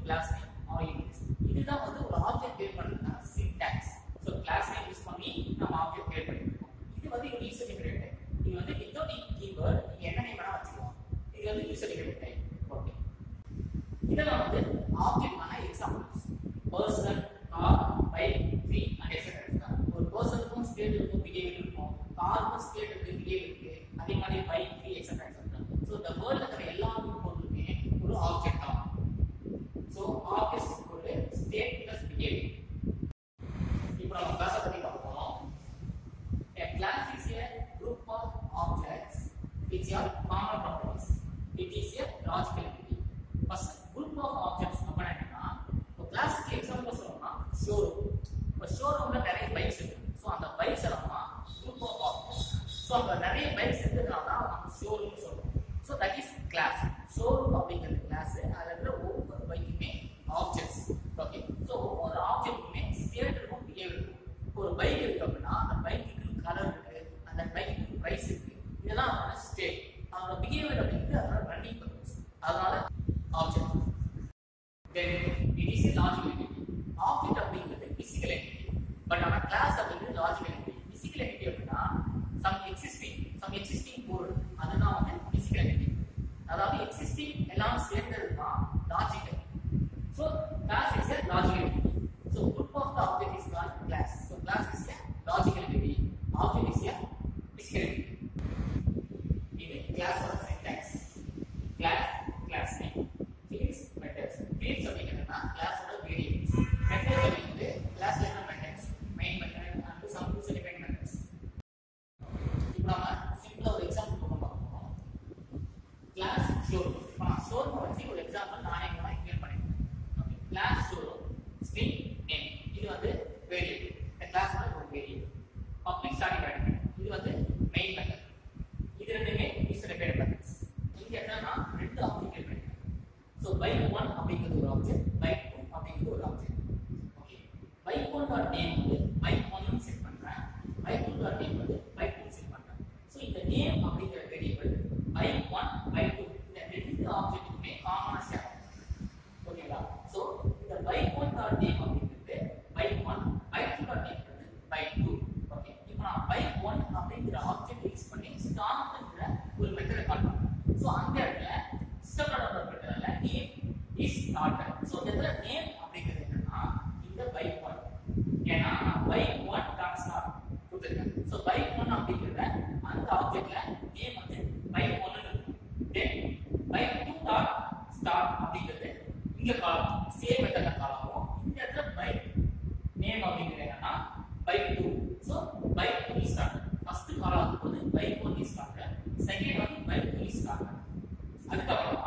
Class name R units இதுதான் வந்து ஒரு ஆப்ஜெக்ட் கிரியேட் பண்றதுக்கான syntax so class name use பண்ணி நம்ம ஆப்ஜெக்ட் கிரியேட் பண்ணிருக்கோம் இது வந்து ஒரு யூசர் டிஃபரெண்ட் இது வந்து வித்தவுட் கீவேர்ட் நீங்க என்ன நேம் வேணா வச்சுக்கலாம் இது வந்து யூசர் டிஃபரெண்ட் டைப் ஓகே இதெல்லாம் வந்து ஆப்ஜெக்டான examples person car bike tree and etcetera ஒரு பர்சனுக்கும் ஸ்டேட் இருக்கும் பிஹேவியர் இருக்கும் காருக்கும் ஸ்டேட் இருக்கு பிஹேவியர் இருக்கு அதே மாதிரி bike tree etcetera etcetera so இந்த வேர்ல்ட்ல இருக்கிற எல்லா பொருளுமே ஒரு ஆப்ஜெக்ட் தான் ஸோ ஆப்ஜெக்ட் ஒரு ஸ்டேட் பிளஸ் பிஹேவியர் இப்போ நம்ம கிளாஸை பத்தி பார்க்க போறோம் A class is a group of objects which are common properties. It is a logical entity. First, group of objects அப்படின்னா என்னன்னா இப்போ கிளாஸுக்கு எக்ஸாம்பிள் சொல்லணும்னா ஷோரூம் இப்போ ஷோரூம்ல நிறைய பைக்ஸ் இருக்கு ஸோ அந்த பைக்ஸ் எல்லாம் குரூப் ஆஃப் ஆப்ஜெக்ட்ஸ் ஸோ அங்கே நிறைய பைக்ஸ் இருக்கிறதுனால தான் நம்ம ஷோரூம் சொல்றோம் so that is class showroom அப்படிங்கிறது கிளாஸ் அதில் இருக்கிற ஒவ்வொரு பைக்குமே ஆப்ஜெக்ட்ஸ் ஓகே ஸோ ஒவ்வொரு ஆப்ஜெக்ட்டுமே ஸ்டேட் இருக்கும் பிஹேவியர் இருக்கும் இப்போ ஒரு பைக் இருக்கு அப்படின்னா அந்த பைக்குக்கு கலர் இருக்கு அந்த பைக்குக்கு பிரைஸ் இருக்கு இதெல்லாம் அவனோட ஸ்டேட் அவனோட பிஹேவியர் அப்படிங்கிறது அதோட ரன்னிங் பர்பஸ் அதனால object then it is a logical entity object அப்படிங்கிறது physical entity பட் ஆனா கிளாஸ் அப்படிங்கிறது logical entity physical entity அப்படின்னா some existing some existing பொருள் அதுதான் வந்து physical entity அதாவது existing எல்லாம் சேர்ந்தது தான் logical so class is a logical entity so group of the object is called class so class is a logical entity object is a physical entity இது class ஓட syntax class class name fields methods fields அப்படிங்கிறதுனா class ஓட variables methods அப்படிங்கிறது class ல என்ன methods main method and some user defined methods இப்போ நம்ம சிம்பிளா ஒரு எக்ஸாம்பிள் போக பார்க்க போறோம் கிளாஸ் ஷோரூம் இப்போ நான் ஷோரூம் வச்சு ஒரு எக்ஸாம்பிள் நானே கூட கிளியர் பண்ணிருக்கேன் okay class showroom string name இது வந்து வேரியபிள் இந்த கிளாஸ் வந்து ஒரு வேரியபிள் பப்ளிக் ஸ்டார்டிங் வேரியபிள் இது வந்து மெயின் மெத்தட் இது ரெண்டுமே யூசர் டிஃபைன்ட் மெத்தட்ஸ் இங்க என்னன்னா ரெண்டு ஆப்ஜெக்ட் இருக்கு ஸோ பைக் ஒன் அப்படிங்கிறது ஒரு ஆப்ஜெக்ட் பைக் டூ அப்படிங்கிறது ஒரு object okay bike one dot name வந்து பைக் ஒன் செட் பண்றேன் பைக் டூ டாட் நேம் வந்து பைக் டூ செட் பண்றேன் ஸோ இந்த நேம் அப்படிங்கிற variable bike one bike two இந்த ரெண்டு ஆப்ஜெக்ட்டுமே காமனா ஷேர் ஓகேங்களா ஸோ இந்த பைக் ஒன் டாட் நேம் அப்படிங்கிறது bike one bike two dot name வந்து பைக் டூ ஓகே இப்போ நான் பைக் ஒன் அப்படிங்கிற ஆப்ஜெக்ட் யூஸ் பண்ணி ஸ்டார்ட்ங்கிற ஒரு மெத்தடை கால் பண்ணுறேன் ஸோ அந்த இடத்துல ஸ்டார்ட் மெத்தடில் நேம் இஸ் ஸ்டார்டர் ஸோ இந்த இடத்துல நேம் அப்படிங்கிறது என்னன்னா இந்த பைக் ஒன் ஏன்னா நான் பைக் ஒன் டாட் ஸ்டார்ட் கொடுத்துருக்கேன் ஸோ பைக் ஒன் அப்படிங்கிறத அந்த ஆப்ஜெக்ட்ல நேம் வந்து பைக் ஒன்னு இருக்கும் then bike two dot start அப்படிங்கிறது இங்க காலம் சேம் மெத்தட்ல காலம் இந்த இடத்துல பைக் நேம் அப்படிங்கிறது என்னன்னா bike two so bike two start first column வந்து பைக் ஒன் ஸ்டார்ட் செகண்ட் வந்து பைக் டூ ஸ்டார்ட் அதுக்கப்புறமா